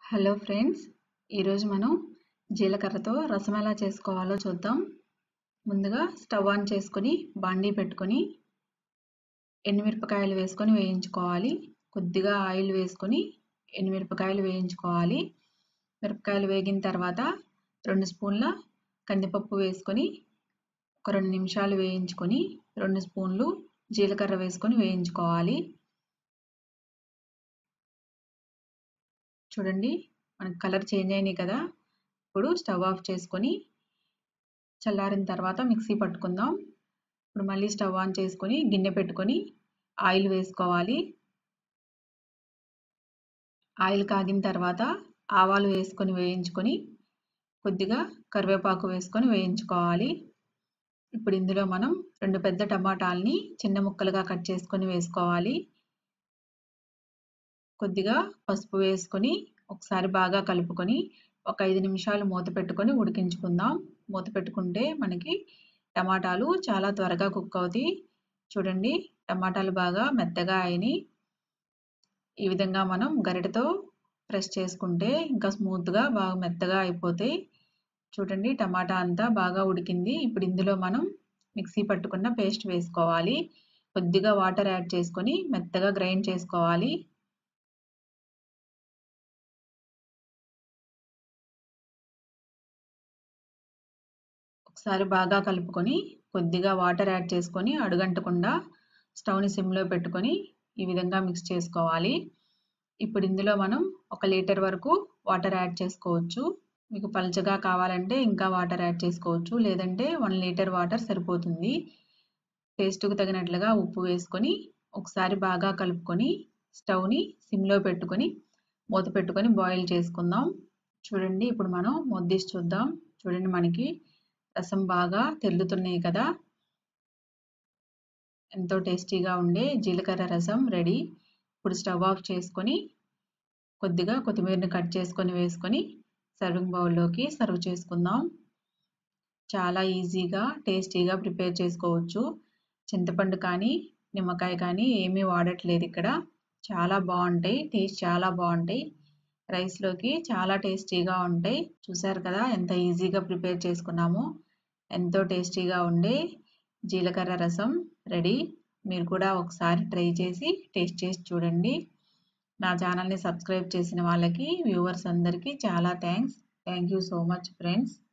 hello friends ఈరోజు మనం జీలకర్రతో రసం ఎలా చేసుకోవాలో చూద్దాం ముందుగా స్టవ్ ఆన్ చేసుకొని బాండీ పెట్టుకొని ఎండుమిరపకాయలు వేసుకొని వేయించుకోవాలి కొద్దిగా ఆయిల్ వేసుకొని ఎండుమిరపకాయలు వేయించుకోవాలి మిరపకాయలు వేగిన తర్వాత రెండు స్పూన్ల కందిపప్పు వేసుకొని ఒక రెండు నిమిషాలు వేయించుకొని రెండు స్పూన్లు జీలకర్ర వేసుకొని వేయించుకోవాలి చూడండి మనకి కలర్ చేంజ్ అయినాయి కదా ఇప్పుడు స్టవ్ ఆఫ్ చేసుకొని చల్లారిన తర్వాత మిక్సీ పట్టుకుందాం ఇప్పుడు మళ్ళీ స్టవ్ ఆన్ చేసుకొని గిన్నె పెట్టుకొని ఆయిల్ వేసుకోవాలి ఆయిల్ కాగిన తర్వాత ఆవాలు వేసుకొని వేయించుకొని కొద్దిగా కరివేపాకు వేసుకొని వేయించుకోవాలి ఇప్పుడు ఇందులో మనం రెండు పెద్ద టమాటాలని చిన్న ముక్కలుగా కట్ చేసుకొని వేసుకోవాలి కొద్దిగా పసుపు వేసుకొని ఒకసారి బాగా కలుపుకొని ఒక ఐదు నిమిషాలు మూత పెట్టుకొని ఉడికించుకుందాం మూత పెట్టుకుంటే మనకి టమాటాలు చాలా త్వరగా కుక్ అవుతాయి చూడండి టమాటాలు బాగా మెత్తగా అయినాయి ఈ విధంగా మనం గరిటతో ప్రెస్ చేసుకుంటే ఇంకా స్మూత్గా బాగా మెత్తగా అయిపోతాయి చూడండి టమాటా అంతా బాగా ఉడికింది ఇప్పుడు ఇందులో మనం మిక్సీ పట్టుకున్న పేస్ట్ వేసుకోవాలి కొద్దిగా వాటర్ యాడ్ చేసుకొని మెత్తగా గ్రైండ్ చేసుకోవాలి ఒకసారి బాగా కలుపుకొని కొద్దిగా వాటర్ యాడ్ చేసుకొని అడుగంటకుండా స్టవ్ని సిమ్లో పెట్టుకొని ఈ విధంగా మిక్స్ చేసుకోవాలి ఇప్పుడు ఇందులో మనం ఒక లీటర్ వరకు వాటర్ యాడ్ చేసుకోవచ్చు మీకు పల్చగా కావాలంటే ఇంకా వాటర్ యాడ్ చేసుకోవచ్చు లేదంటే వన్ లీటర్ వాటర్ సరిపోతుంది టేస్ట్కు తగినట్లుగా ఉప్పు వేసుకొని ఒకసారి బాగా కలుపుకొని స్టవ్ని సిమ్లో పెట్టుకొని మూత పెట్టుకొని బాయిల్ చేసుకుందాం చూడండి ఇప్పుడు మనం మొద్దిసి చూద్దాం చూడండి మనకి రసం బాగా తెల్లుతున్నాయి కదా ఎంతో టేస్టీగా ఉండే జీలకర్ర రసం రెడీ ఇప్పుడు స్టవ్ ఆఫ్ చేసుకొని కొద్దిగా కొత్తిమీరని కట్ చేసుకొని వేసుకొని సర్వింగ్ బౌల్లోకి సర్వ్ చేసుకుందాం చాలా ఈజీగా టేస్టీగా ప్రిపేర్ చేసుకోవచ్చు చింతపండు కానీ నిమ్మకాయ కానీ ఏమీ వాడట్లేదు ఇక్కడ చాలా బాగుంటాయి టేస్ట్ చాలా బాగుంటాయి రైస్లోకి చాలా టేస్టీగా ఉంటాయి చూసారు కదా ఎంత ఈజీగా ప్రిపేర్ చేసుకున్నామో ఎంతో టేస్టీగా ఉండే జీలకర్ర రసం రెడీ మీరు కూడా ఒకసారి ట్రై చేసి టేస్ట్ చేసి చూడండి నా ఛానల్ని సబ్స్క్రైబ్ చేసిన వాళ్ళకి వ్యూవర్స్ అందరికీ చాలా thanks thank you so much friends